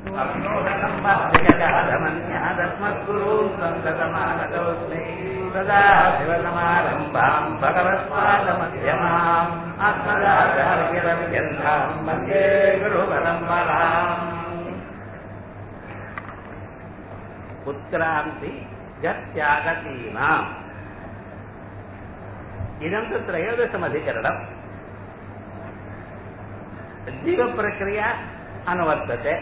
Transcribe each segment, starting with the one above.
அப்னோதமன்யாதஸ்மத்குரூன் சந்ததமானதோஸ்மி சதா சிவசமாரம்பாம் பகவத்பாதமத்யமாம் ஆத்மதாச்சாரியரவியந்தாம் மத்தியே குரு பரம்பராம் உத்கிராந்தி ஜத்யாகதீனாம் इदं तु त्रयोदशमधिकरणम् जीवप्रक्रिया अनुवर्तते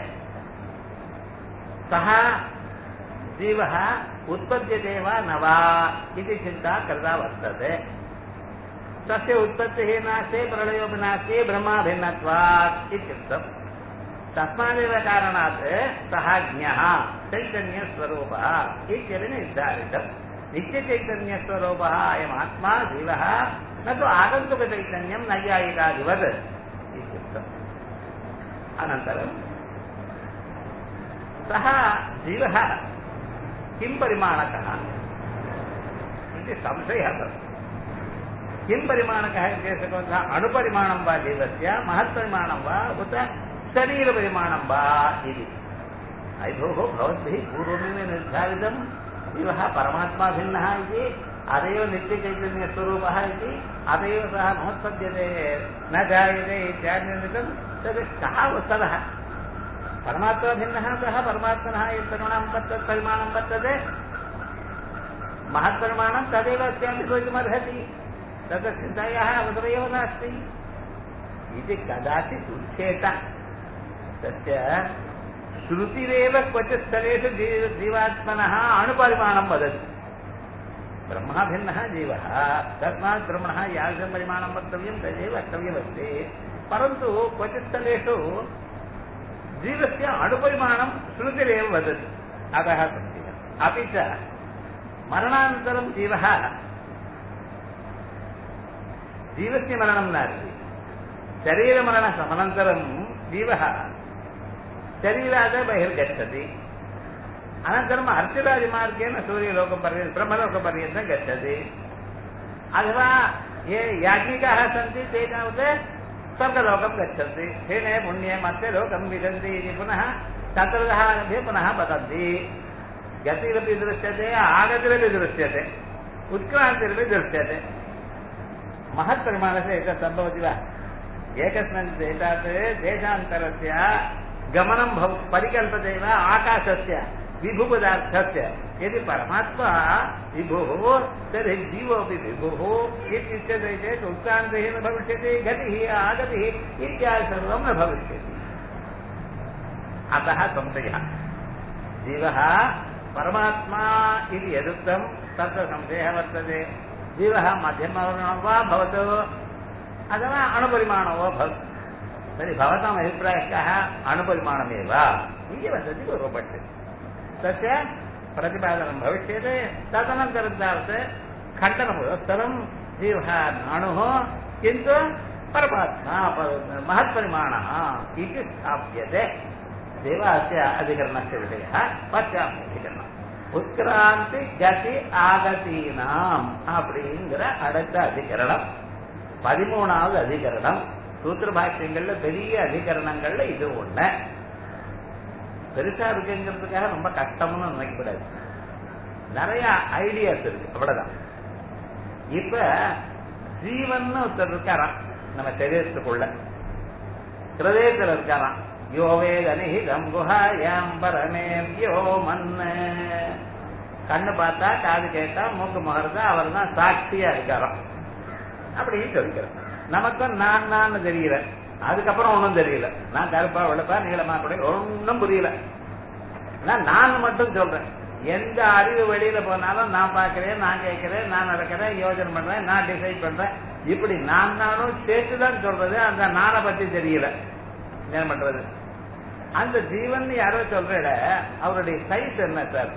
सः जीवः उत्पद्यते वा न वा इति चिन्ता कृता वर्तते तस्य उत्पत्तिः नास्ति प्रलयोपि नास्ति ब्रह्माभिन्नत्वात् इत्युक्तम् तस्मादेव कारणात् सः ज्ञः चैतन्यस्वरूपः इत्यपि निर्धारितम् नित्यचैतन्यस्वरूपः अयमात्मा जीवः न तु आगन्तुकचैतन्यं नैयायिकादिवत् इत्युक्तम् अनन्तरं सः जीवः किं परिमाणकः इति संशयः तत् किं परिमाणकः इत्यस्य अणुपरिमाणं वा जीवस्य महत्परिमाणं वा उत शरीरपरिमाणं वा इति अयि भोः भवद्भिः पूर्वमेव निर्धारितं जीवः परमात्मा भिन्नः इति अतएव नित्यचैतन्यस्वरूपः इति अतएव सः महत्पद्यते न जायते इत्यादिनिमित्तं तद् कः वस्तुतः परमात्मा भिन्नः सः परमात्मनः यत् परिमाणं तत् परिमाणं वर्तते महत्परिमाणं तदेव अस्यापि भवितुमर्हति तत्र चिन्तायाः अवसरः नास्ति इति कदाचित् उच्येत तस्य श्रुतिरेव क्वचित् स्थलेषु जीवात्मनः अणुपरिमाणं वदति ब्रह्मा भिन्नः जीवः तस्मात् ब्रह्मणः यादृशं परिमाणं वक्तव्यं तदेव वक्तव्यमस्ति परन्तु क्वचित् स्थलेषु जीवस्य अणुपरिमाणं श्रुतिरेव वदति अतः संशयः अपि च मरणानन्तरं जीवः जीवस्य मरणं नास्ति शरीरमरणसमनन्तरं जीवः शरीरात् बहिर्गच्छति अनन्तरम् अर्चिरादिमार्गेण सूर्यलोकपर्यन्तं ब्रह्मलोकपर्यन्तं गच्छति अथवा ये याज्ञिकाः सन्ति ते तावत् स्वर्गलोकं गच्छन्ति हेने पुण्ये मत्स्यलोकं विशन्ति इति पुनः तत्रतः आरभ्य पुनः पतन्ति गतिरपि दृश्यते आगतिरपि दृश्यते उत्क्रान्तिरपि दृश्यते महत्परिमाणस्य एतत् सम्भवति वा एकस्मिन् देशात् देशान्तरस्य गमनं भव परिकल्पते वा आकाशस्य विभुपदार्थस्य यदि परमात्मा विभुः तर्हि जीवोऽपि विभुः इत्युच्यते चेत् उत्क्रान्तिः न भविष्यति गतिः आगतिः इत्यादि सर्वं न भविष्यति अतः संशयः जीवः परमात्मा इति यदुक्तं तत्र संशयः वर्तते जीवः मध्यमवर्णो वा भवतु अथवा अणुपरिमाणो वा भवतु तर्हि भवताम् अभिप्रायः कः अणुपरिमाणमेव इति वदति पूर्वपक्षे तस्य प्रतिपादनं भविष्यति तदनन्तरं तावत् खण्डनं जीवः नाणुः किन्तु परमात्मा महत्परिमाणः इति स्थाप्यते देव अस्य अधिकरणस्य विषयः पश्चामि अधिकरणम् உட்கிராந்தி கதி ஆகதீனாம் அப்படிங்கிற அடுத்த அதிகரணம் பதிமூணாவது அதிகரணம் சூத்திர பாஷ்யங்கள்ல பெரிய அதிகரணங்கள்ல இது ஒண்ணு பெருசா இருக்குங்கிறதுக்காக ரொம்ப கஷ்டம்னு நினைக்கக்கூடாது நிறைய ஐடியாஸ் இருக்கு அவ்வளவுதான் இப்ப ஜீவன் ஒருத்தர் இருக்காராம் நம்ம சரீரத்துக்குள்ள ஹிருதயத்தில் இருக்காராம் யோ வேதனிஹிதம் குஹாயாம் பரமேவ்யோ மன்ன கண்ணு பார்த்தா காது கேட்டா மூக்கு முகர்ந்தா அவர் தான் சாட்சியா இருக்காராம் அப்படின்னு சொல்லிக்கிறேன் நமக்கும் நான் நான் தெரியல அதுக்கப்புறம் ஒன்றும் தெரியல நான் கருப்பா வெளுப்பா நீளமா கூட ஒன்றும் புரியல நான் நான் மட்டும் சொல்றேன் எந்த அறிவு வெளியில போனாலும் நான் பார்க்கிறேன் நான் கேட்கிறேன் நான் நடக்கிறேன் யோஜனை பண்றேன் நான் டிசைட் பண்றேன் இப்படி நான் நானும் சேர்த்து தான் சொல்றது அந்த நானை பத்தி தெரியல என்ன பண்றது அந்த ஜீவன் யாரோ சொல்றட அவருடைய சைஸ் என்ன சார்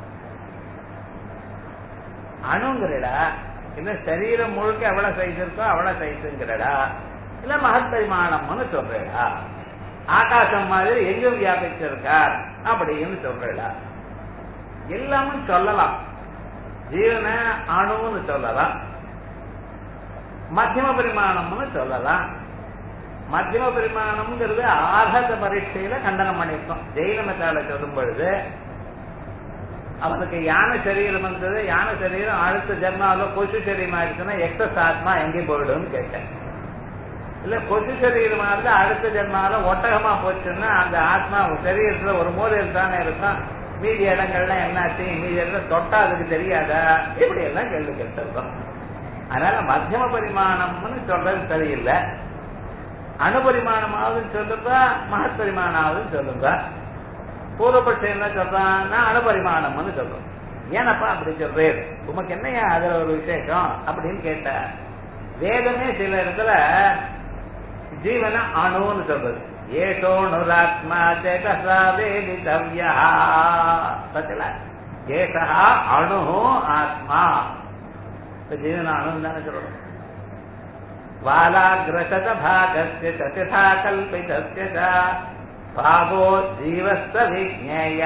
அணுங்கிறடா இல்ல சரீரம் முழுக்க எவ்வளவு சைஸ் இருக்கோ அவ்வளவு சைஸுங்கிறடா இல்ல மகப்பரிமாணம்னு சொல்றா ஆகாசம் மாதிரி எங்கும் வியாபிச்சிருக்கார் அப்படின்னு சொல்றா எல்லாமும் சொல்லலாம் ஜீவன அணுன்னு சொல்லலாம் மத்தியம பரிமாணம்னு சொல்லலாம் மத்தியம பரிமாணம்ங்கிறது ஆகத பரீட்சையில கண்டனம் பண்ணியிருக்கோம் ஜெயின மெத்தால சொல்லும் பொழுது அவனுக்கு யானை சரீரம் வந்தது யானை சரீரம் அடுத்த ஜென்மாவில் கொசு சரீரம் ஆயிடுச்சுன்னா எக்ஸஸ் ஆத்மா எங்கேயும் போயிடும்னு கேட்டேன் இல்ல கொசு சரீரமா இருந்து அடுத்த ஜென்மால ஒட்டகமா போச்சுன்னா அந்த ஆத்மா சரீரத்துல ஒரு மூலையில் தானே இருக்கும் மீதி இடங்கள்லாம் என்னாச்சு மீதி இடத்துல தொட்டா அதுக்கு தெரியாதா இப்படி எல்லாம் கேள்வி கேட்டிருக்கோம் அதனால மத்தியம பரிமாணம்னு சொல்றது சரியில்லை அணுபரிமாணமாவது சொல்லுங்க மகத் பரிமாணாவது சொல்லுங்க பூர்வபட்சம் என்ன சொல்றான் நான் அணுபரிமாணம்னு சொல்றேன் ஏனப்பா அப்படி சொல்றேன் உமக்கு என்னையா அதுல ஒரு விசேஷம் அப்படின்னு கேட்ட வேதமே சில இடத்துல ஜீவன அணுன்னு சொல்றது ஏஷோணுராத்மா சேகசா வேதித்தவ்யா பத்தில ஏஷா அணு ஆத்மா இப்ப ஜீவன அணு தானே சொல்றோம் வாலாகிரசத பாகஸ்ய சதிதா கல்பிதஸ்ய ச பாகோ ஜீவஸ்த விஜ்ஞேய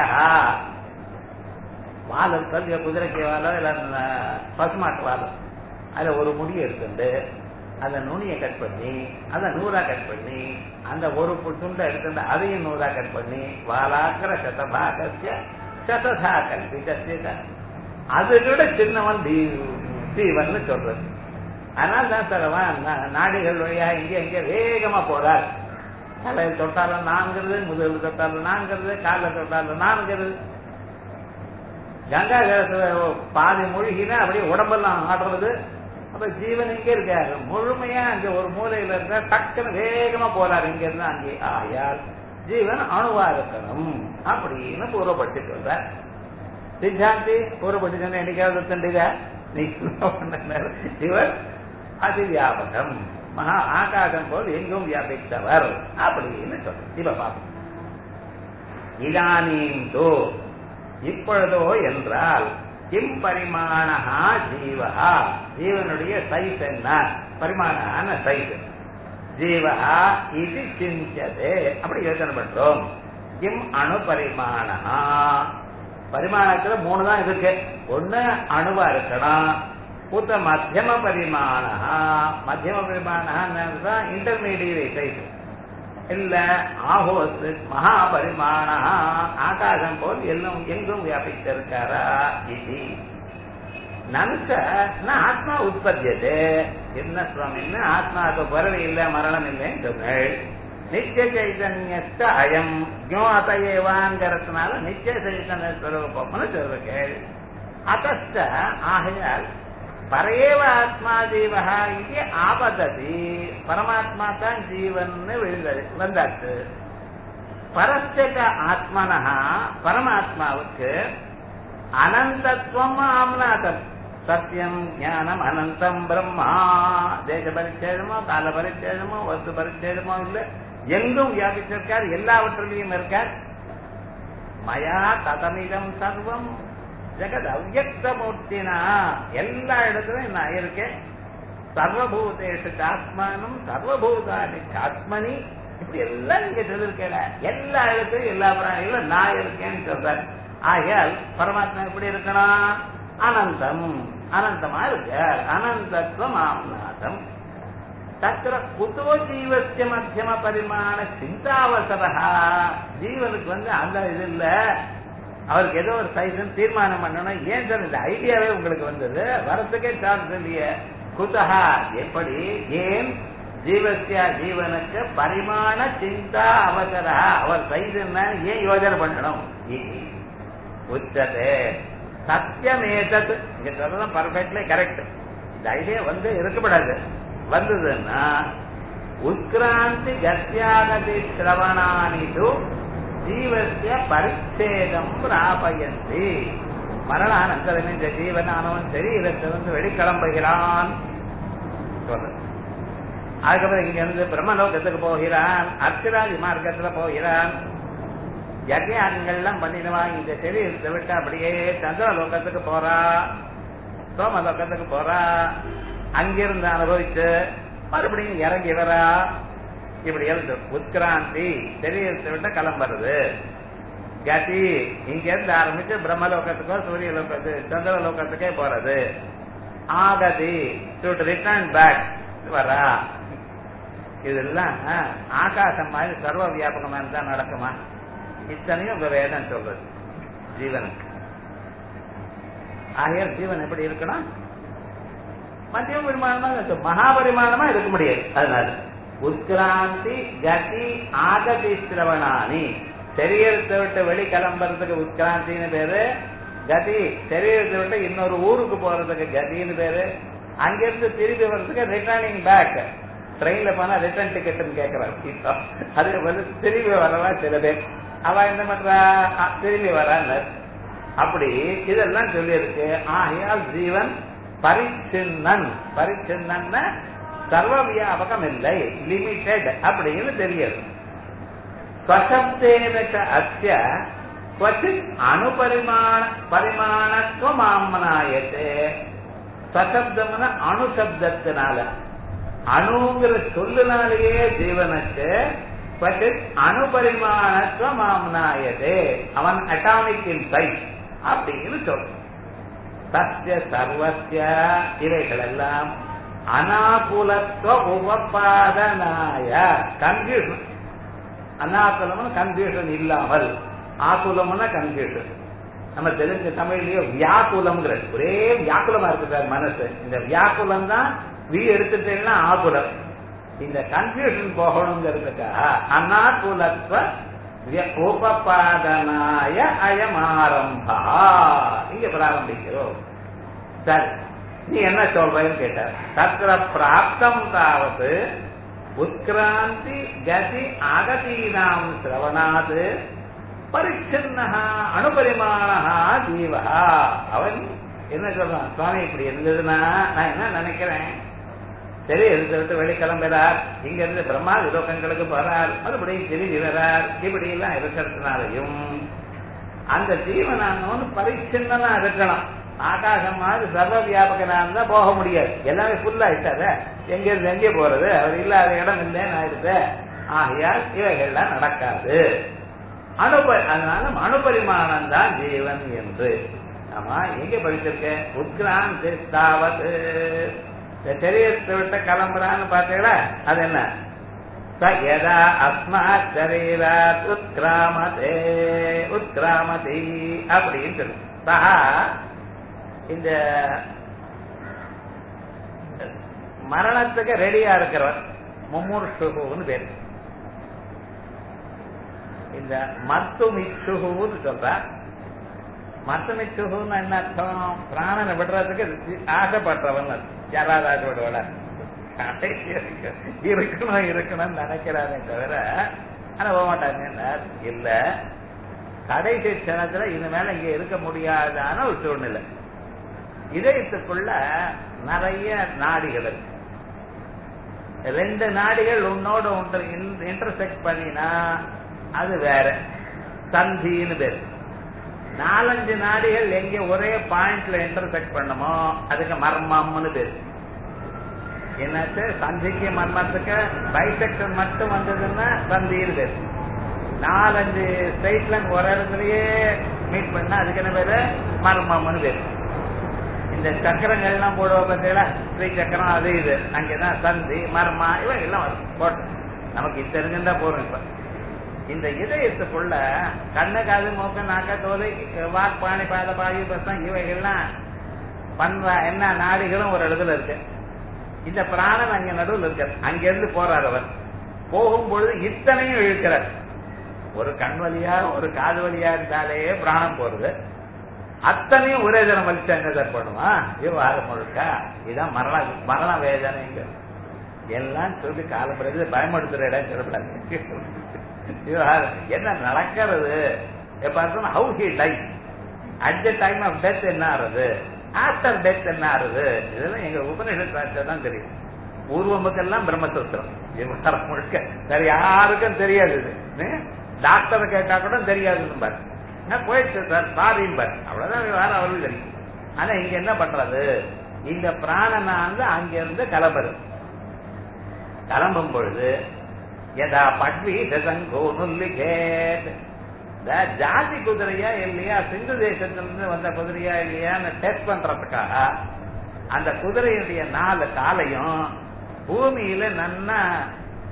வாலம் கல்விய குதிரைக்கு வாலம் இல்ல பசுமாட்டு வாலம் அதுல ஒரு முடியை எடுத்துட்டு அந்த நுனியை கட் பண்ணி அதை நூறா கட் பண்ணி அந்த ஒரு துண்டை எடுத்துட்டு அதையும் நூறா கட் பண்ணி வாலாக்கிற சதபாகசிய சததா கல்பிதஸ்ய அதை விட சின்னவன் தீவன் சொல்றது அதனால தான் சார் அவன் நாடிகள் வழியா இங்க இங்க வேகமா போறார் தலையில் தொட்டாலும் நான்கிறது முதுகில் தொட்டாலும் நான்கிறது காலில் தொட்டாலும் நான்கிறது கங்கா ஜலத்துல பாதி மூழ்கினா அப்படியே உடம்பெல்லாம் ஆடுறது அப்ப ஜீவன் இங்க இருக்காரு முழுமையா அங்க ஒரு மூலையில இருந்தா டக்குன்னு வேகமா போறாரு இங்க இருந்து அங்கே ஆயால் ஜீவன் அணுவா இருக்கணும் அப்படின்னு பூர்வப்பட்டு சொல்ற சித்தாந்தி பூர்வப்பட்டு சொன்ன என்னைக்காவது தண்டிதா நீ இவர் அதி வியாபகம் மகா ஆகாசம் போல் எங்கும் வியாபித்தவர் அப்படின்னு சொல்ற இப்ப பாப்போம் இதானீந்தோ இப்பொழுதோ என்றால் கிம் பரிமாணா ஜீவா ஜீவனுடைய சைஸ் என்ன பரிமாணான சைஸ் ஜீவா இது சிஞ்சதே அப்படி யோசனை பண்றோம் கிம் அணு பரிமாணா பரிமாணத்துல மூணு தான் இருக்கு ஒண்ணு அணுவா இருக்கணும் பூத்த மத்தியம பரிமாணா மத்தியம பரிமாணா இன்டர்மீடியட் சைஸ் இல்ல ஆஹோஸ் மகா பரிமாணா ஆகாசம் போல் எல்லாம் எங்கும் வியாபித்திருக்காரா இது நன்ச ஆத்மா உற்பத்தியது என்ன சுவாமின்னு ஆத்மாவுக்கு பிறவி இல்லை மரணம் இல்லைன்னு சொன்னேள் நித்திய சைதன்யத்த அயம் ஜோத ஏவாங்கிறதுனால நித்திய சைதன்ய ஸ்வரூபம்னு சொல்றேன் அத்த ஆகையால் பரையேவ ஆத்மா ஜீவா இது ஆபததி பரமாத்மா தான் ஜீவன் விழுந்தது வந்தாச்சு பரஸ்தக ஆத்மனா பரமாத்மாவுக்கு அனந்தத்துவம் ஆம்னாதம் சத்தியம் ஞானம் அனந்தம் பிரம்மா தேச பரிச்சேதமோ கால பரிச்சேதமோ வஸ்து பரிச்சேதமோ இல்ல எங்கும் வியாபிச்சிருக்கார் எல்லாவற்றிலையும் இருக்கார் மயா ததமிதம் சர்வம் ஜெகத் அவ்வக்த மூர்த்தினா எல்லா இடத்துலயும் நான் இருக்கேன் சர்வபூதேஷு ஆத்மானம் சர்வபூதானி ஆத்மனி இப்படி எல்லாம் நீங்க சொல்லிருக்கேன் எல்லா இடத்துலயும் எல்லா பிராணிகளும் நான் இருக்கேன்னு சொல்றேன் ஆகையால் பரமாத்மா எப்படி இருக்கணும் அனந்தம் அனந்தமா இருக்க அனந்தத்துவம் ஆம்நாதம் தத்திர குதோ ஜீவசிய மத்தியம பரிமாண சிந்தாவசரா ஜீவனுக்கு வந்து அந்த இது இல்ல அவருக்கு ஏதோ ஒரு சைஸ் தீர்மானம் பண்ணணும் ஏன் சார் இந்த ஐடியாவே உங்களுக்கு வந்தது வரத்துக்கே சான்ஸ் இல்லையே குதஹா எப்படி ஏன் ஜீவசியா ஜீவனுக்கு பரிமாண சிந்தா அவசரா அவர் சைஸ் என்ன ஏன் யோஜனை பண்ணணும் உச்சதே சத்தியமேதத் இங்க சொல்றதும் பர்ஃபெக்ட்லி கரெக்ட் இந்த ஐடியா வந்து இருக்கப்படாது வந்ததுன்னா உத்கிராந்தி கத்தியாகதி சிரவணானிது ஜீவசிய பரிச்சேதம் பிராபயந்தி மரணானந்தரம் இந்த ஜீவனானவன் சரீரத்திலிருந்து வெளிக்கிளம்புகிறான் சொல்றது அதுக்கப்புறம் இங்க இருந்து பிரம்மலோகத்துக்கு போகிறான் அர்ச்சராதி மார்க்கத்துல போகிறான் யஜ்யாங்கள்லாம் பண்ணிடுவா இந்த சரீரத்தை விட்டு அப்படியே சந்திரலோகத்துக்கு போறா சோமலோகத்துக்கு போறா அங்கிருந்து அனுபவிச்சு மறுபடியும் இறங்கி வரா இப்படி எழுது உத்கிராந்தி சரீரத்தை விட்டு கிளம்புறது கதி இங்க இருந்து ஆரம்பிச்சு பிரம்மலோகத்துக்கோ சூரிய லோகத்து சந்திர லோகத்துக்கே போறது ஆகதி டு ரிட்டர்ன் பேக் வரா இதெல்லாம் ஆகாசம் மாதிரி சர்வ வியாபகமா இருந்தா நடக்குமா இத்தனையும் உங்க வேதம் சொல்றது ஜீவனுக்கு ஆகையால் ஜீவன் எப்படி இருக்கணும் மத்திய பரிமாணமா இருக்கு மகாபரிமாணமா இருக்க முடியாது அதனால உத்கிராந்தி கதி ஆகதி சிரவணானி சரீரத்தை விட்டு வெளி கிளம்புறதுக்கு உத்கிராந்தின்னு பேரு கதி சரீரத்தை விட்டு இன்னொரு ஊருக்கு போறதுக்கு கதின்னு பேரு அங்கிருந்து திரும்பி வர்றதுக்கு ரிட்டர்னிங் பேக் ட்ரெயின்ல போனா ரிட்டர்ன் டிக்கெட்னு கேட்கறாங்க அது வந்து திரும்பி வரவா சில பேர் அவ என்ன பண்றா அ, திரும்பி வரான்னு அப்படி இதெல்லாம் சொல்லியிருக்கு ஆகையால் ஜீவன் பரிச்சின்னன் பரிச்சின்னன் சர்வ வியாபகம் இல்லை லிமிடெட் அப்படின்னு தெரியுது ஸ்வசப்தேன ச அஸ்ய क्वचित् அணுபரிமாண பரிமாணத்துவம் ஆமனாயத்தே ஸ்வசப்தம்னா அணுசப்தத்தினால அணுங்கிற சொல்லுனாலேயே ஜீவனுக்கு क्वचित् அணுபரிமாணத்துவம் ஆமனாயதே அவன் அட்டாமிக் இன் சைஸ் அப்படின்னு சொல்றான் சத்திய சர்வசிய இவைகள் எல்லாம் அனாகுலத்துவ உபபாதனாய கன்ஃபியூஷன் அனாகுலம்னு கன்ஃபியூஷன் இல்லாமல் ஆகுலம்னா கன்ஃபியூஷன் நம்ம தெரிஞ்ச தமிழ்லயே வியாக்குலம்ங்கிற ஒரே வியாக்குலமா இருக்கு சார் மனசு இந்த வியாக்குலம் தான் வி எடுத்துட்டேன்னா ஆகுலம் இந்த கன்ஃபியூஷன் போகணுங்கிறதுக்காக அனாகுலத்துவ விய- உபபாதனாய அயம் ஆரம்பா இங்க பிராரம்பிக்கிறோம் சரி நீ என்ன சொல்றேன்னு கேட்டார் தத்திர பிராப்தம் தாவது உத்கிராந்தி கதி அகதீனாம் சிரவணாது பரிச்சின்னா அணுபரிமாணா ஜீவா அவன் என்ன சொல்றான் சுவாமி இப்படி இருந்ததுன்னா நான் என்ன நினைக்கிறேன் சரி இருந்து விட்டு வெளி கிளம்புறார் இங்க இருந்து பிரம்மா விலோகங்களுக்கு போறார் மறுபடியும் திரும்பி வரார் இப்படி எல்லாம் இருக்கிறதுனாலையும் அந்த ஜீவனானவன் பரிச்சின்னனா இருக்கணும் ஆகாசம் மாதிரி சர்வ வியாபகனா இருந்தா போக முடியாது எல்லாமே ஃபுல் ஆயிட்டாரு எங்க இருந்து எங்கே போறது அவர் இல்லாத இடம் இல்லைன்னு ஆயிடுது ஆகையால் இவைகள்லாம் நடக்காது அணுப அதனால அணுபரிமாணம் தான் ஜீவன் என்று ஆமா எங்க படிச்சிருக்க உத்கிராந்தி தாவது இந்த சரீரத்தை விட்டு கிளம்புறான்னு பாத்தீங்களா அது என்ன ச யதா அஸ்மாத் சரீராத் உத்கிராமதே உத்கிராமதி அப்படின்னு சொல்லு சஹா இந்த மரணத்துக்கு ரெடியா இருக்கிறவர் மும்மூர்ஷுன்னு பேர் இந்த மத்துமிச்சுன்னு சொல்ற மத்துமிச்சுன்னு என்ன அர்த்தம் பிராணனை விடுறதுக்கு ஆசைப்படுறவன் அர்த்தம். யாராவது ஆசைப்படுவாள கடைசி வரைக்கும் இருக்கணும் இருக்கணும்னு நினைக்கிறானே தவிர ஆனா போக மாட்டாங்க இல்ல கடைசி க்ஷணத்துல இனிமேல இங்க இருக்க முடியாதான ஒரு சூழ்நிலை இதயத்துக்குள்ள நிறைய நாடிகள் இருக்கு ரெண்டு நாடிகள் உன்னோட ஒன்று இன்டர்செக்ட் பண்ணினா அது வேற சந்தின்னு பேரு நாலஞ்சு நாடிகள் எங்க ஒரே பாயிண்ட்ல இன்டர்செக்ட் பண்ணுமோ அதுக்கு மர்மம்னு பேரு என்னாச்சு சந்திக்கு மர்மத்துக்கு பைசெக்ஷன் மட்டும் வந்ததுன்னா சந்தின்னு பேரு நாலஞ்சு ஸ்ட்ரைட் லைன் ஒரு இடத்துலயே மீட் பண்ணா அதுக்கு என்ன பேரு மர்மம்னு பேரு இந்த சக்கரங்கள்லாம் போடுவோம் பார்த்தீங்களா ஸ்ரீ சக்கரம் அது இது அங்கதான் சந்தி மர்மா இவன் எல்லாம் வரும் போட்டு நமக்கு இது தெரிஞ்சிருந்தா போறோம் இப்ப இந்த இதயத்துக்குள்ள கண்ணு காது மூக்கு நாக்க தோலை வாக் பாணி பாத பாயு பசம் இவைகள்லாம் பண்ற என்ன நாடிகளும் ஒரு இடத்துல இருக்கு இந்த பிராணன் அங்க நடுவில் இருக்கார் அங்கிருந்து போறார் அவர் போகும்பொழுது இத்தனையும் இழுக்கிறார் ஒரு கண் வழியா ஒரு காது வழியா இருந்தாலே பிராணம் போறது அத்தனையும் ஒரே தினம் வலிச்சா என்ன சார் பண்ணுமா விவகாரம் முழுக்க இதான் மரண மரண வேதனைங்க எல்லாம் சொல்லி காலம் பிறகு பயமுடுத்துற இடம் சொல்லப்படாது விவகாரம் என்ன நடக்கிறது எப்ப how he die at the time of death என்ன ஆறுது ஆஃப்டர் டெத் என்ன ஆறுது இதெல்லாம் எங்க உபநிஷத் வார்த்தை தான் தெரியும் பூர்வமுக்கெல்லாம் பிரம்மசூத்திரம் விவகாரம் முழுக்க வேற யாருக்கும் தெரியாது இது டாக்டரை கேட்டா கூட தெரியாதுன்னு பாரு நான் போயிடுச்சு சார் சாரின்னு பாரு அவ்வளவுதான் விவகாரம் அவருக்கு தெரியும் ஆனா இங்க என்ன பண்றது இந்த பிராணனா வந்து அங்கிருந்து கிளம்புறது கிளம்பும் பொழுது எதா பட்வி சங்கோ நுல்லிகேத் இந்த ஜாதி குதிரையா இல்லையா சிந்து தேசத்திலிருந்து வந்த குதிரையா இல்லையான்னு டெஸ்ட் பண்றதுக்காக அந்த குதிரையுடைய நாலு காலையும் பூமியில நன்னா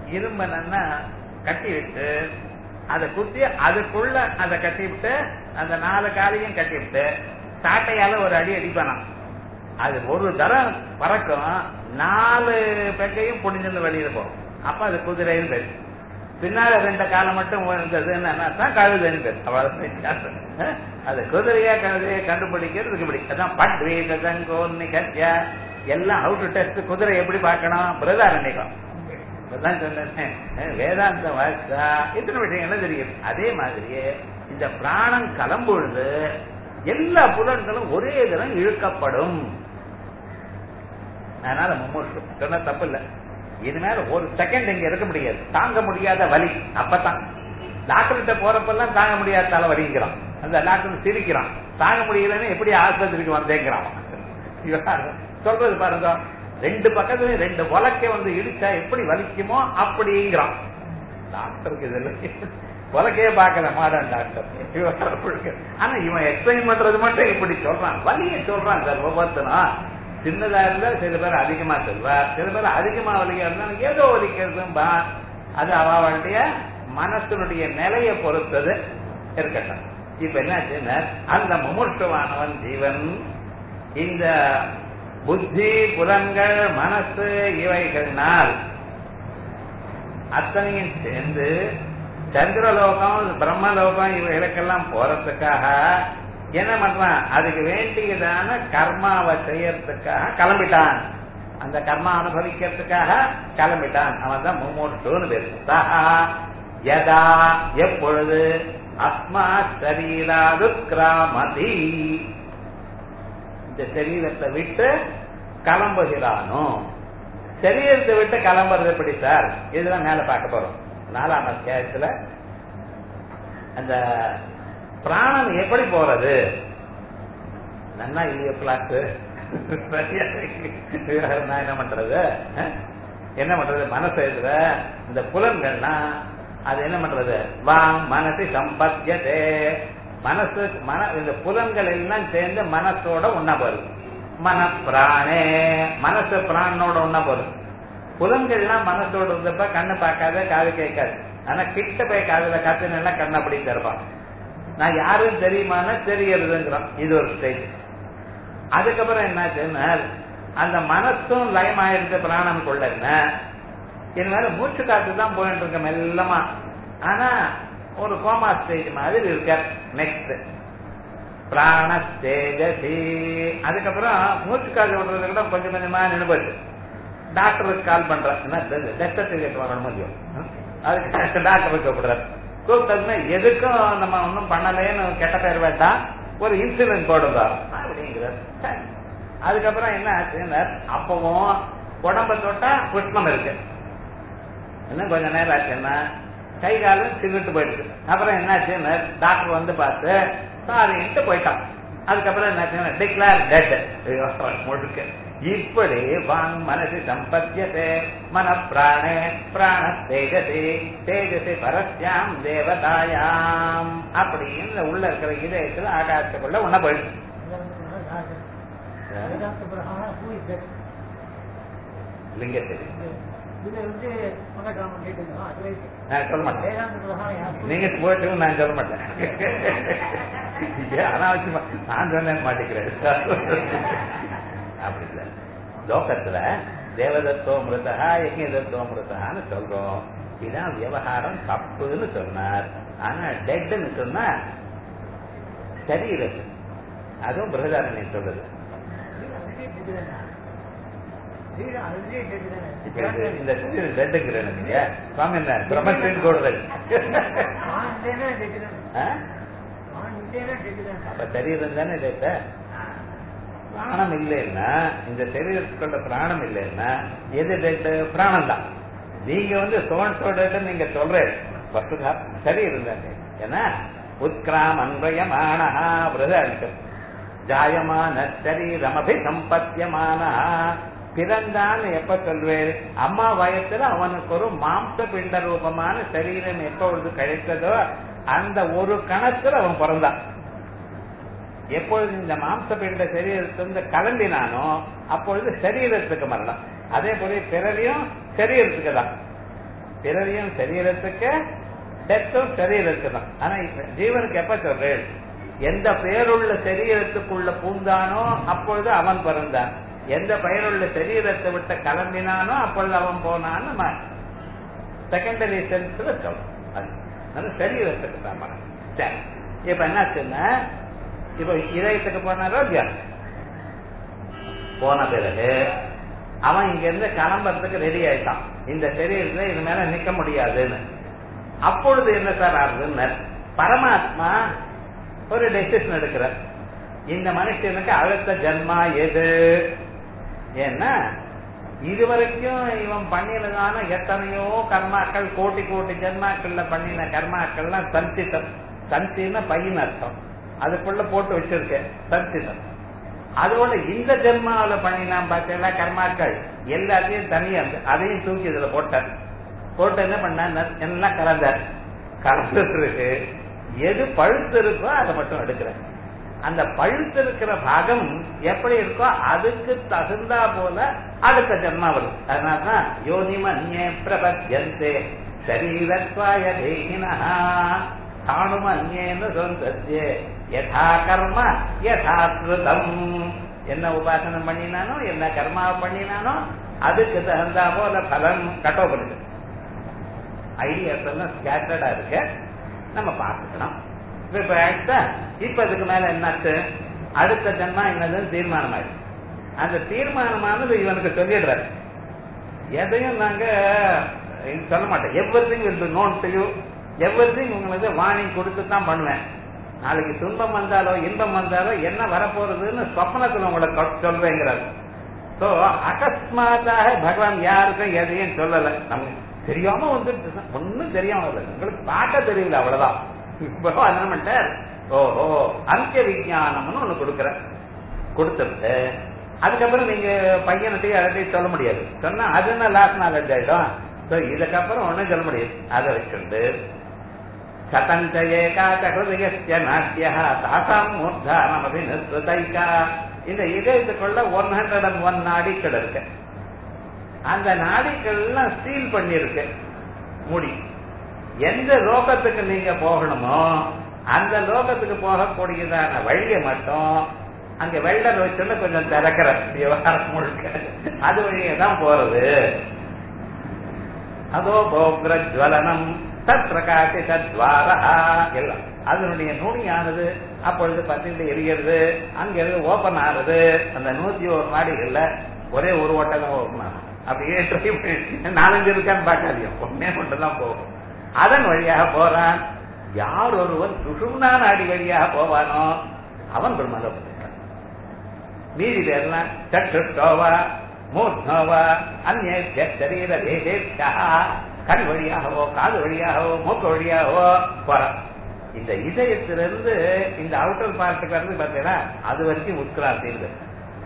இரும்ப நல்லா கட்டி விட்டு அதை குத்தி அதுக்குள்ள அதை கட்டி விட்டு அந்த நாலு காலையும் கட்டி விட்டு சாட்டையால ஒரு அடி அடிப்பானாம் அது ஒரு தரம் பறக்கும் நாலு பெக்கையும் புடிஞ்சிருந்து வெளியில போகும் அப்ப அது குதிரைன்னு பேரு பின்னால ரெண்டு காலம் மட்டும் இருந்ததுன்னு தான் கழுதுன்னு பேர் அவ்வளவு வித்தியாசம். அது குதிரையா கழுதையா கண்டுபிடிக்கிறதுக்கு இப்படி அதான் பட்வீத தங்கோன்னி கத்தியா எல்லாம் அவுட் டெஸ்ட் குதிரை எப்படி பார்க்கணும் பிரதாரண்யம் இப்பதான் சொன்னேன் வேதாந்த வாசா இத்தனை விஷயங்கள்லாம் தெரியும் அதே மாதிரியே இந்த பிராணம் கிளம்பொழுது எல்லா புலன்களும் ஒரே தினம் இழுக்கப்படும் அதனால மும்மூர்ஷம் சொன்ன தப்பு இல்ல இனிமேல ஒரு செகண்ட் இங்க இருக்க முடியாது தாங்க முடியாத வலி அப்பதான் டாக்டர்கிட்ட போறப்பெல்லாம் தாங்க முடியாத தலை வலிங்கிறான் அந்த டாக்டர் சிரிக்கிறான் தாங்க முடியலன்னு எப்படி ஆஸ்பத்திரிக்கு வந்தேங்கிறான் இவன் சொல்றது பாருங்க ரெண்டு பக்கத்துலயும் ரெண்டு உலக்கை வந்து இடிச்சா எப்படி வலிக்குமோ அப்படிங்கிறான் டாக்டருக்கு இதெல்லாம் உலக்கையே பார்க்கல மாடர்ன் டாக்டர் ஆனா இவன் எக்ஸ்பிளைன் பண்றது மட்டும் இப்படி சொல்றான் வலியை சொல்றான் சார் ஒவ்வொருத்தனும் சின்னதா இருந்தா சில பேர் அதிகமா சொல்வார் சில பேர் அதிகமா வலிக்க இருந்தாலும் ஏதோ வலிக்கிறதும்பா அது அவளுடைய மனசனுடைய நிலையை பொறுத்தது இருக்கட்டும் இப்ப என்ன அந்த முமுட்சுவானவன் ஜீவன் இந்த புத்தி புலன்கள் மனசு இவைகளினால் அத்தனையும் சேர்ந்து சந்திரலோகம் பிரம்மலோகம் இவைகளுக்கெல்லாம் போறதுக்காக என்ன பண்றான் அதுக்கு வேண்டியதான கர்மாவை செய்யறதுக்காக கிளம்பிட்டான் அந்த கர்மா அனுபவிக்கிறதுக்காக கிளம்பிட்டான் அவன் தான் மும்மூட்டுன்னு பேரு சஹா யதா எப்பொழுது அஸ்மா சரீராது கிராமதி இந்த சரீரத்தை விட்டு கிளம்புகிறானோ சரீரத்தை விட்டு கிளம்புறது எப்படி சார் இதெல்லாம் மேல பார்க்க போறோம் நாலாம் அத்தியாயத்துல அந்த பிராணம் எப்படி போறது நன்னா இல்லையோ கிளாஸ் நான் என்ன பண்றது என்ன பண்றது மனசு இதுல இந்த புலன்கள்னா அது என்ன பண்றது வாங் மனசு சம்பத்தியதே மனசு மன இந்த புலன்கள் எல்லாம் சேர்ந்து மனசோட ஒன்னா போகுது மன பிராணே மனசு பிராணனோட ஒன்னா போகுது புலன்கள்லாம் மனசோட இருந்தப்ப கண்ணு பார்க்காத காது கேட்காது ஆனா கிட்ட போய் காதுல கத்துனா கண்ணை அப்படி தருப்பான் நான் யாரும் தெரியுமானா தெரியறதுங்கிறான் இது ஒரு ஸ்டேஜ் அதுக்கப்புறம் என்னாச்சுன்னா அந்த மனசும் லயம் ஆயிடுச்சு பிராணம் கொள்ள என்ன இனிமேல மூச்சு காத்து தான் போயிட்டு இருக்க மெல்லமா ஆனா ஒரு கோமா ஸ்டேஜ் மாதிரி இருக்க நெக்ஸ்ட் பிராண தேஜசி அதுக்கப்புறம் மூச்சு காத்து விடுறது கூட கொஞ்சம் கொஞ்சமா நினைப்பட்டு டாக்டருக்கு கால் பண்றேன் என்ன டெத் சர்டிபிகேட் வரணும் முடியும் அதுக்கு டாக்டருக்கு கூப்பிடுறாரு கூப்பிட்டதுன்னா எதுக்கும் நம்ம ஒன்றும் பண்ணலேன்னு கெட்ட பேர் வேண்டாம் ஒரு இன்சூரன்ஸ் போடுங்க அப்படிங்கிறார் சரி. அதுக்கப்புறம் என்ன ஆச்சுன்னா அப்பவும் உடம்ப தொட்டா உஷ்ணம் இருக்கு இன்னும் கொஞ்ச நேரம் ஆச்சுன்னா கை காலம் சின்னுட்டு போயிடுச்சு அப்புறம் என்னாச்சுன்னு டாக்டர் வந்து பார்த்து சாரின்ட்டு போயிட்டான் அதுக்கப்புறம் என்னாச்சுன்னா டிக்ளேர் டெட் முழுக்க இப்படி வாங் மனசு சம்பத்தியதே மன பிராணே பிராண தேஜசி தேஜசி பரஸ்யாம் தேவதாயாம் அப்படின்னு உள்ள இருக்கிற இதயத்துல ஆகாசத்துக்குள்ள உன்ன போயிடுச்சு வேதாந்த பிரகாரம் who is that? லிங்க தெரியும் இதை வந்து மகாராமன் கேட்டுங்க அதுவே நான் சொல்ல மாட்டேன் வேதாந்த பிரகாரம் யார் நீங்க போட்டு நான் சொல்ல மாட்டேன் ஏன் அனாவசியமா நான் சொன்னேன் மாட்டேங்கிறேன் அப்படி இல்ல லோகத்துல தேவதத்தோ மிருதா யஜ்யதத்தோ மிருதான்னு சொல்றோம் இதான் விவகாரம் தப்புன்னு சொன்னார் ஆனா டெட்னு சொன்னா சரீரத்து அதுவும் பிரகதாரண்யம் சொல்றது இப்ப இது இந்த சரீரம் டெட்டுங்கிறேன் நீங்க சுவாமி என்ன பிரம்மத்தின் கூடுதல் ஆ? அப்ப சரீரம் தானே டெட்ட பிராணம் இல்லைன்னா இந்த சரீரத்துக்குள்ள பிராணம் இல்லைன்னா எது டெட்டு பிராணம் தான் நீங்க வந்து சோன்சோ டெட்டு நீங்க சொல்றேன் வசுதா சரீரம் தானே ஏன்னா உத்கிராம் அன்பயமான விரதம் ஜாயமான சரீரமபி சம்பத்தியமான பிறந்தான் எப்ப சொல்வேன் அம்மா வயசுல அவனுக்கு ஒரு மாம்ச பிண்ட ரூபமான சரீரம் எப்பொழுது கிடைத்ததோ அந்த ஒரு கணத்துல அவன் பிறந்தான் எப்பொழுது இந்த மாம்ச பிண்ட சரீரத்திலிருந்து கிளம்பினானோ அப்பொழுது சரீரத்துக்கு மரணம் அதே போல பிறவியும் சரீரத்துக்கு தான் பிறவியும் சரீரத்துக்கு டெத்தும் சரீரத்துக்கு தான் ஆனா இப்ப ஜீவனுக்கு எப்ப சொல்றேன் எந்த பெயருள்ள சரீரத்துக்குள்ள பூந்தானோ அப்பொழுது அவன் பிறந்தான் எந்த பெயருள்ள சரீரத்தை விட்டு கிளம்பினானோ அப்பொழுது அவன் போனான்னு நம்ம செகண்டரி சென்ஸ்ல சொல்றோம் அது அது சரீரத்துக்கு தான் மனம் சரி இப்ப என்னாச்சுன்னா இப்ப இதயத்துக்கு போனாரோ இல்லையா போன பிறகு அவன் இங்க இருந்து கிளம்புறதுக்கு ரெடி ஆயிட்டான் இந்த சரீரத்துல இது மேல நிக்க முடியாதுன்னு அப்பொழுது என்ன சார் ஆகுதுன்னு பரமாத்மா ஒரு டெசிஷன் எடுக்கிறார் இந்த மனுஷனுக்கு அடுத்த ஜன்மா எது ஏன்னா இதுவரைக்கும் இவன் பண்ணினதான எத்தனையோ கர்மாக்கள் கோட்டி கோட்டி ஜென்மாக்கள்ல பண்ணின கர்மாக்கள்லாம் சஞ்சிதம் சஞ்சின்னா பையன் அர்த்தம் அதுக்குள்ள போட்டு வச்சிருக்கேன் சஞ்சிதம் அதோட இந்த ஜென்மாவில பண்ணினான் பார்த்தீங்களா கர்மாக்கள் எல்லாத்தையும் தனியா இருந்து அதையும் தூக்கி இதுல போட்டார் போட்டு என்ன பண்ண எல்லாம் கலந்தார் கலந்துட்டு இருக்கு எது பழுத்து இருக்கோ அதை மட்டும் எடுக்கிறேன் அந்த பழுத்து இருக்கிற பாகம் எப்படி இருக்கோ அதுக்கு தகுந்தா போல அடுத்த ஜென்மா வரும் அதனாலதான் யோனிமன்யே பிரபத்யந்தே சரீரத்வாய தேகினா தானுமன்யேன்னு சொந்தத்தே யதா கர்ம யதா கிருதம் என்ன உபாசனம் பண்ணினானோ என்ன கர்மாவை பண்ணினானோ அதுக்கு தகுந்தா போல பலன் கட்டோபடுது ஐடியாஸ் எல்லாம் ஸ்கேட்டர்டா இருக்கு நம்ம பார்த்துக்கணும் இப்ப ஆயிடுச்சா இப்ப இதுக்கு மேல என்னாச்சு அடுத்த ஜன்மா என்னதுன்னு தீர்மானம் ஆயிடுச்சு அந்த தீர்மானமானது இவனுக்கு சொல்லிடுறாரு எதையும் நாங்க சொல்ல மாட்டோம் everything will known to you everything உங்களுக்கு வார்னிங் கொடுத்து தான் பண்ணுவேன் நாளைக்கு துன்பம் வந்தாலோ இன்பம் வந்தாலோ என்ன வரப்போறதுன்னு சொப்னத்துல உங்களை சொல்வேங்கிறார் சோ அகஸ்மாத்தாக பகவான் யாருக்கும் எதையும் சொல்லல நமக்கு தெரியாம வந்துட்டு ஒன்னும் தெரியாம இல்லை உங்களுக்கு பார்க்க தெரியல அவ்வளவுதான் பகவான் என்ன பண்ணிட்டார் ஓஹோ அந்திய விஜயானம்னு ஒண்ணு கொடுக்குற கொடுத்துட்டு அதுக்கப்புறம் நீங்க பையன்கிட்டயும் யார்கிட்டையும் சொல்ல முடியாது சொன்னா அது என்ன லாஸ்ட் நாலேஜ் ஆயிடும் இதுக்கப்புறம் ஒண்ணும் சொல்ல முடியாது அதை வச்சுட்டு சதஞ்ச ஏகாச்ச ஹிருதயஸ்ய நாட்டியா தாசாம் மூர்தானம் அபிநஸ்ருதைகா இந்த இதயத்துக்குள்ள ஒன் ஹண்ட்ரட் அண்ட் ஒன் நாடிகள் இருக்கு அந்த நாடிகள்லாம் சீல் பண்ணிருக்கு முடி எந்த லோகத்துக்கு நீங்க போகணுமோ அந்த லோகத்துக்கு போகக்கூடியதான வழியை மட்டும் அங்க வெள்ளர் வச்சுன்னு கொஞ்சம் திறக்கிற விவகாரம் முழுக்க அது வழியே தான் போறது அதோ போக்ர ஜுவலனம் தத் பிரகாசி தத்வாரா எல்லாம் அதனுடைய நுனியானது அப்பொழுது பத்திட்டு எரிகிறது அங்க இருந்து ஓபன் ஆகுது அந்த நூத்தி ஒரு மாடிகள்ல ஒரே ஒரு ஓட்டம் ஓபன் ஆகும் அப்படியே ட்ரை பண்ணி நாலஞ்சு இருக்கான்னு பார்க்காதீங்க ஒன்னே மட்டும் தான் போகும் அதன் வழியாக போறான் யார் ஒருவன் சுஷும்னா நாடி வழியாக போவானோ அவன் பிரம்மலோகத்துக்கு மீதி பேர்லாம் சற்றுஷ்டோவா மூர்த்தோவா அந்நேத்திய சரீர தேசேஷா கண் வழியாகவோ காது வழியாகவோ மூக்கு வழியாகவோ போறான் இந்த இதயத்திலிருந்து இந்த அவுட்டர் பார்ட்டுக்கு வந்து பாத்தீங்கன்னா அது வரைக்கும் உட்கிராந்தி இருக்கு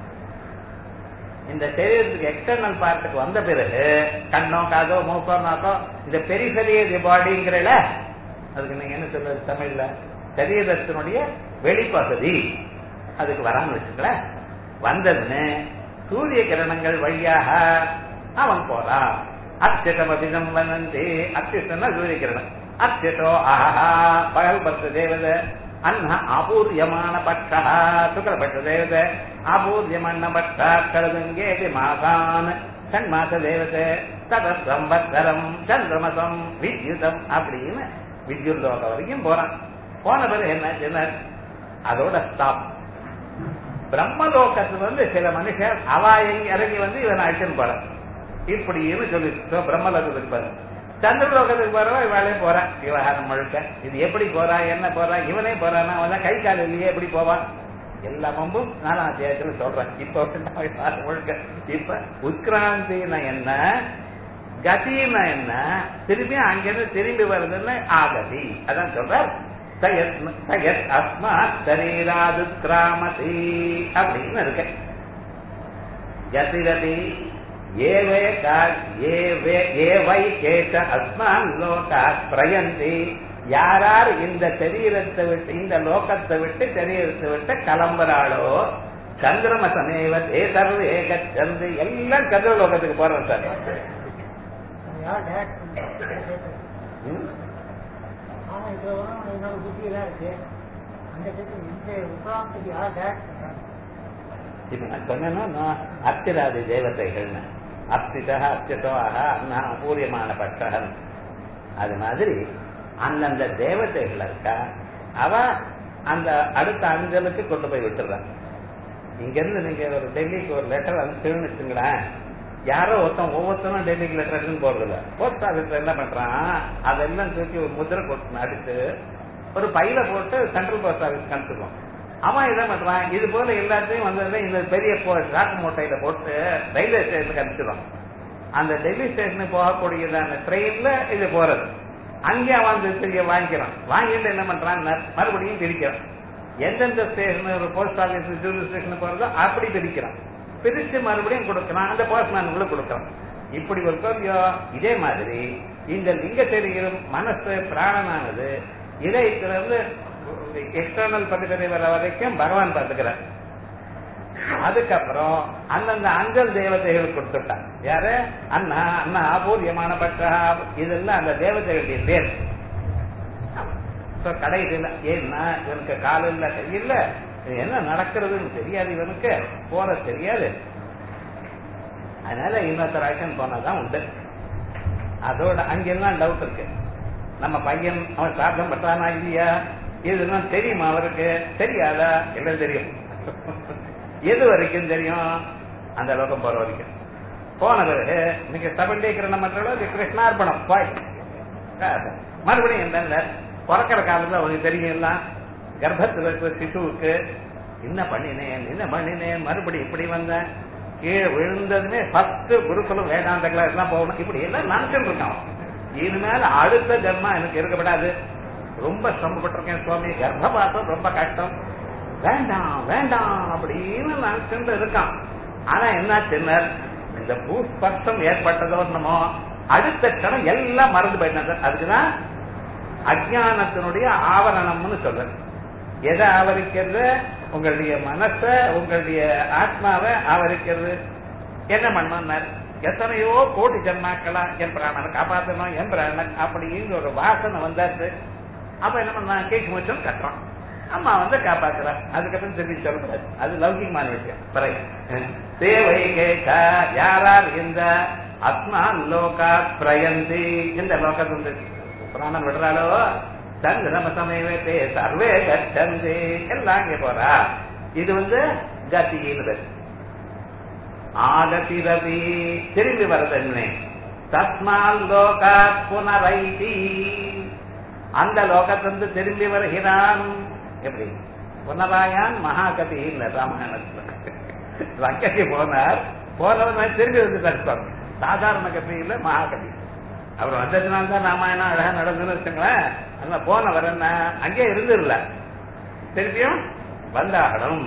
இந்த சரீரத்துக்கு எக்ஸ்டர்னல் பார்ட்டுக்கு வந்த பிறகு கண்ணோ காதோ மூக்கோ நாக்கோ இந்த பெரிஃபெரிய பாடிங்கிறல அதுக்கு நீங்க என்ன சொல்றது தமிழ்ல சரீரத்தினுடைய வெளிப்பகுதி அதுக்கு வரான்னு வச்சுக்கல வந்ததுன்னு சூரிய கிரணங்கள் வழியாக அவன் போறான் அத்தியதம் அபிதம் வனந்தி அத்தியசன்னா சூரிய கிரணம் அத்தியதோ ஆஹா பகல் பத்து தேவத அன்ன அபூர்யமான பட்சா சுக்கரபட்ச தேவத அபூர்யமான பட்சா கருதுங்கேதி மாசான் சண்மாச தேவதை தத சம்பத்தரம் சந்திரமசம் வித்யுதம் அப்படின்னு வித்யுத் லோகம் வரைக்கும் போறான் போன பிறகு என்ன என்ன அதோட ஸ்டாப் பிரம்மலோகத்துல வந்து சில மனுஷர் அவா இறங்கி வந்து இவன் அழைச்சுன்னு போறான் இப்படின்னு சொல்லி பிரம்மலோகத்துக்கு போற சந்திரலோகத்துக்கு போறவா இவாளே போறான் விவகாரம் முழுக்க இது எப்படி போறா என்ன போறா இவனே போறானா அவன் கை கால் இல்லையே எப்படி போவான் எல்லா பம்பும் நாலாம் அத்தியாயத்துல சொல்றேன் இப்ப விவகாரம் முழுக்க இப்ப உட்கிராந்தினா என்ன கதினா என்ன திரும்பி அங்கிருந்து திரும்பி வருதுன்னு ஆகதி அதான் சொல்ற அஸ்மாத் சரீராது கிராமதி அப்படின்னு இருக்கு கதிரதி ஏவே ஏவே ஏவை கேட்ட அஸ்மான் லோகா பிரயந்தி யாரார் இந்த சரீரத்தை விட்டு இந்த லோகத்தை விட்டு சரீரத்தை விட்டு கிளம்புறாளோ சந்திரம சமேவ தேசர்வு ஏகச்சந்து எல்லாம் சந்திரலோகத்துக்கு போறோம் சார் யார் டேரக்ட் இன்னொரு புத்தி எல்லாம் இருக்கு அந்த இடத்துல இந்த உபராமத்துக்கு யார் டேரக்ட் பண்றாங்க இப்ப நான் சொன்னேன்னா நான் அர்ச்சிராதி தேவதைகள்னு அர்ச்சிதா அர்ச்சிதோக அண்ணா அபூரியமான பட்டகன் அது மாதிரி அந்தந்த தேவதைகள் இருக்கா அவ அந்த அடுத்த அஞ்சலுக்கு கொண்டு போய் விட்டுறான் இங்க இருந்து நீங்க ஒரு டெல்லிக்கு ஒரு லெட்டர் அனுப்பிச்சுன்னு வச்சுங்களேன் யாரோ ஒருத்தன் ஒவ்வொருத்தரும் டெல்லிக்கு லெட்டர் போறது இல்ல போஸ்ட் ஆபீஸ்ல என்ன பண்றான் அதெல்லாம் தூக்கி ஒரு முதிரை போட்டு அடிச்சு ஒரு பையில போட்டு சென்ட்ரல் போஸ்ட் ஆபீஸ்க்கு அனுப்பிச்சிருவான் அவன் என்ன பண்றான் இது போல எல்லாத்தையும் வந்ததுல இந்த பெரிய சாக்கு மூட்டையில போட்டு ரயில்வே ஸ்டேஷனுக்கு அனுப்பிச்சிடுவான் அந்த டெல்லி ஸ்டேஷனுக்கு போகக்கூடியதான ட்ரெயின்ல இது போறது அங்கே அவன் அந்த பெரிய வாங்கிக்கிறான் வாங்கிட்டு என்ன பண்றான் மறுபடியும் பிரிக்கிறான் எந்தெந்த ஸ்டேஷன் ஒரு போஸ்ட் ஆபீஸ் ஜூரி ஸ்டேஷன் போறதோ அப்படி பிரிக்கிறான் பிரிச்சு மறுபடியும் கொடுக்கறான் அந்த போஸ்ட்மேனுக்குள்ள கொடுக்கறான் இப்படி ஒரு கோரியா இதே மாதிரி இந்த லிங்க தெரியும் மனசு பிராணனானது இதயத்துல இருந்து எக்ஸ்டர்னல் பக்கத்துல வர வரைக்கும் பகவான் பார்த்துக்கிறார் அதுக்கப்புறம் அந்தந்த அஞ்சல் தேவதைகள் கொடுத்துட்டான் யாரு அண்ணா அண்ணா பூர்யமான பட்டா இதெல்லாம் அந்த தேவதைகளுடைய பேர் கடைசியில் ஏன்னா இவனுக்கு கால இல்ல கை இல்ல இது என்ன நடக்கிறதுன்னு தெரியாது இவனுக்கு போற தெரியாது அதனால இன்னொருத்தர் ஆக்ஷன் போனாதான் உண்டு அதோட அங்கெல்லாம் டவுட் இருக்கு நம்ம பையன் அவன் சாத்தம் பண்றானா இல்லையா இதெல்லாம் தெரியுமா அவருக்கு தெரியாதா எல்லாம் தெரியும் எது வரைக்கும் தெரியும் அந்த லோகம் போற வரைக்கும் போன பிறகு நீங்க சபண்டீகரணம் பண்றது கிருஷ்ணார்பணம் பாய் மறுபடியும் என்ன பிறக்கிற காலத்துல அவனுக்கு தெரியும் எல்லாம் கர்ப்பத்தில் இருக்கிற சிசுவுக்கு என்ன பண்ணினேன் என்ன பண்ணினேன் மறுபடியும் இப்படி வந்தேன் கீழே விழுந்ததுமே ஃபர்ஸ்ட் குருகுலம் வேதாந்த கிளாஸ் எல்லாம் போகணும் இப்படி எல்லாம் நினைச்சுட்டு இருக்கான் இனிமேல் அடுத்த ஜென்மா எனக்கு இருக்கப்படாது ரொம்ப சிரமப்பட்டிருக்கேன் சுவாமி கர்ப்பபாசம் ரொம்ப கஷ்டம் வேண்டாம் வேண்டாம் அப்படின்னு நினைச்சுட்டு இருக்கான் ஆனா என்ன சின்னர் இந்த பூஸ்பர்ஷம் ஏற்பட்டதோ என்னமோ அடுத்த கணம் எல்லாம் மறந்து போயிட்டாங்க அதுக்குதான் அஜானத்தினுடைய ஆவரணம்னு சொல்றது எதை ஆவரிக்கிறது உங்களுடைய மனச உங்களுடைய ஆத்மாவை ஆவரிக்கிறது என்ன பண்ணார் எத்தனையோ கோடி ஜன்மாக்களா என் பிராணனை காப்பாற்றணும் என் பிராணன் அப்படின்னு ஒரு வாசனை வந்தாச்சு அப்ப என்ன பண்ணா கேக்கு முச்சம் கட்டுறான் அம்மா வந்து காப்பாத்துறா அதுக்கப்புறம் திரும்பி சொல்லக்கூடாது அது லௌகிகமான விஷயம் பிறகு சேவை கேட்க யாரால் இந்த அத்மா லோகா பிரயந்தி இந்த லோகத்து பிராணம் விடுறாளோ சந்திரம சமயத்தே சர்வே கச்சந்தி எல்லாம் இங்க போறா இது வந்து கத்தின்னு ஆகதி ரவி திரும்பி வரதன்னே தஸ்மால் லோகா புனரைதி அந்த லோகத்திலிருந்து திரும்பி வருகிறான் எப்படி புனராயான் மகாகதி இல்ல ராமாயணத்துல லங்கைக்கு போனார் போனவன் திரும்பி வந்து தடுப்பாங்க சாதாரண கதி இல்ல மகாகதி அவர் வந்ததுனால தான் ராமாயணம் அழகா நடந்துன்னு வச்சுங்களேன் ஆனா போனவர் என்ன அங்கே இருந்துடல திருப்பியும் வந்தாகணும்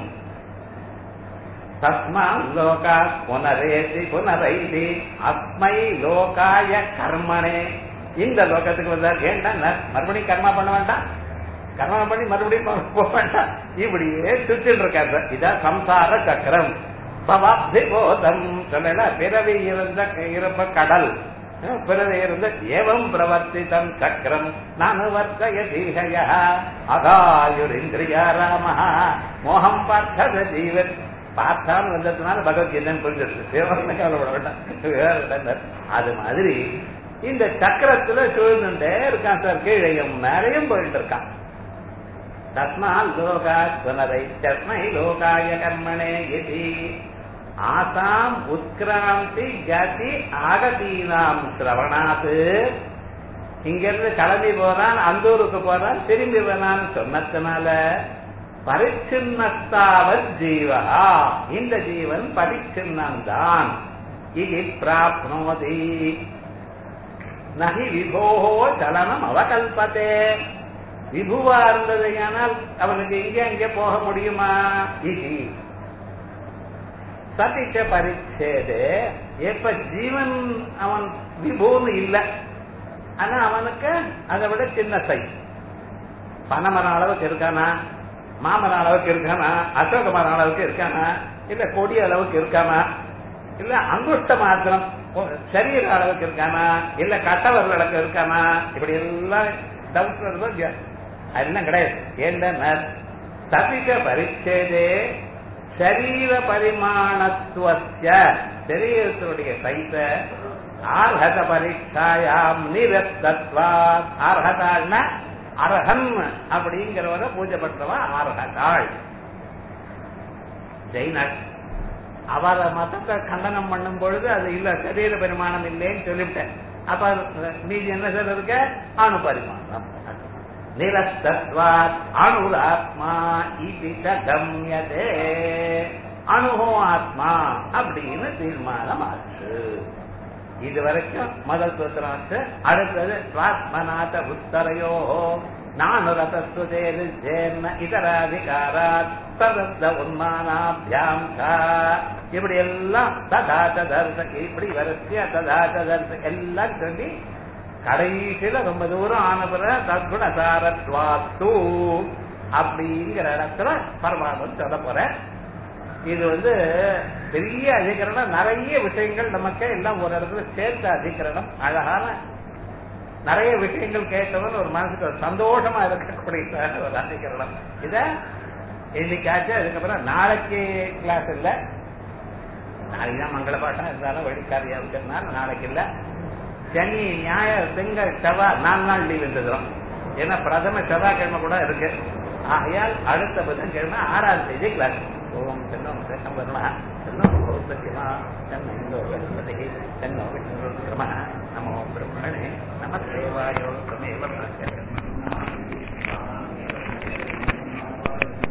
தஸ்மா லோகா புனரேதி புனரைதி அஸ்மை லோகாய கர்மனே இந்த லோகத்துக்கு வந்தார் ஏன்டா மறுபடியும் கர்மா பண்ண வேண்டாம் கர்மா பண்ணி மறுபடியும் போக வேண்டாம் இப்படியே சுத்திட்டு இருக்காரு இதான் சம்சார சக்கரம் பவாப்தி போதம் சொல்லல பிறவி இருந்த இருப்ப கடல் பிறவி இருந்த ஏவம் பிரவர்த்திதம் சக்கரம் நான் வர்த்தய தீகய அகாயுரிந்திரியா ராம மோகம் பார்த்தத ஜீவன் பார்த்தான்னு வந்ததுனால பகவத்கீதன் புரிஞ்சிருக்கு தேவன் கவலைப்பட வேண்டாம் அது மாதிரி இந்த சக்கரத்துல சூழ்ந்துட்டே இருக்கான் சார் கீழையும் மேலையும் போயிட்டு இருக்கான் தஸ்மால் லோகா புனரை தஸ்மை லோகாய கர்மணே எதி ஆசாம் உத்கிராந்தி கதி ஆகதீனாம் சிரவணாத்து இங்கிருந்து கிளம்பி போறான் அந்தூருக்கு போறான் திரும்பி வரான்னு சொன்னதுனால பரிச்சின்னஸ்தாவத் ஜீவா இந்த ஜீவன் பரிச்சின்னம்தான் இது பிராப்னோதி நகி விபோகோ சலனம் அவகல்பத்தே விபுவா இருந்ததையானால் அவனுக்கு இங்கே அங்கே போக முடியுமா இது சதிச்ச பரிச்சேது எப்ப ஜீவன் அவன் விபூன்னு இல்லை ஆனா அவனுக்கு அதை விட சின்ன சைஸ் பனைமரம் அளவுக்கு இருக்கானா மாமரம் அளவுக்கு இருக்கானா அசோக மரம் அளவுக்கு இருக்கானா இல்ல கொடி அளவுக்கு இருக்கானா இல்ல அங்குஷ்ட மாத்திரம் சரீர அளவுக்கு இருக்கானா இல்ல கட்டவர்கள் அளவுக்கு இருக்கானா இப்படி எல்லாம் டவுட் வருதோ அதெல்லாம் கிடையாது ஏன்னா சபிக பரிச்சேதே சரீர பரிமாணத்துவஸ்ய சரீரத்தினுடைய சைத்த ஆர்ஹத பரீட்சாயாம் நிரத்தத்வாத் ஆர்ஹதாள்னா அரகன் அப்படிங்கிறவரை பூஜை பண்றவா ஆர்ஹதாள் ஜெயினர் அவரை மதத்தை கண்டனம் பண்ணும் பொழுது அது இல்ல சரீர பரிமாணம் இல்லைன்னு சொல்லிவிட்டேன் அப்ப அது மீதி என்ன சொல்றதுக்கு அணு பரிமாணம் நிரஸ்தத்வாத் அணுராத்மா இது கம்யதே அணுகோ ஆத்மா அப்படின்னு தீர்மானம் ஆச்சு இது வரைக்கும் முதல் சூத்திரம் ஆச்சு அடுத்தது ஸ்வாத்மநாத உத்தரையோ நானு ரதஸ்துதேரு ஜேர்ண இதராதிகாராத் சதத்த உன்மானாபியாம் இப்படி எல்லாம் ததாச்ச தர்ச இப்படி வரிசையா ததாச்ச தர்ச எல்லாம் சொல்லி கடைசியில ரொம்ப தூரம் ஆன பிறகு தற்குணசாரத்வாத்து அப்படிங்கிற இடத்துல பரமாத்மன் சொல்ல போற இது வந்து பெரிய அதிகரணம் நிறைய விஷயங்கள் நமக்கு எல்லாம் ஒரு இடத்துல சேர்த்த அதிகரணம் அழகான நிறைய விஷயங்கள் கேட்டவன் ஒரு மனசுக்கு ஒரு சந்தோஷமா இருக்கக்கூடிய ஒரு அதிகரணம் இத இன்னைக்காச்சு அதுக்கப்புறம் நாளைக்கு கிளாஸ் இல்ல நாளைக்கு தான் மங்கள பாட்டம் இருந்தாலும் வழிக்காரியா இருக்கிறதுனால நாளைக்கு இல்ல சனி ஞாயிறு திங்கள் செவ்வாய் நாலு நாள் லீவ் இருந்துக்கிறோம் ஏன்னா பிரதம செவ்வாய்க்கிழமை கூட இருக்கு ஆகையால் அடுத்த புதன்கிழமை ஆறாம் தேதி கிளாஸ் ஓம் சென்னம் சேஷம் வருமா சென்னம் சத்தியமா சென்னை இந்தோ கணபதி சென்னோ விஷ்ணு நமோ பிரம்மணே நம தேவாயோ தமேவ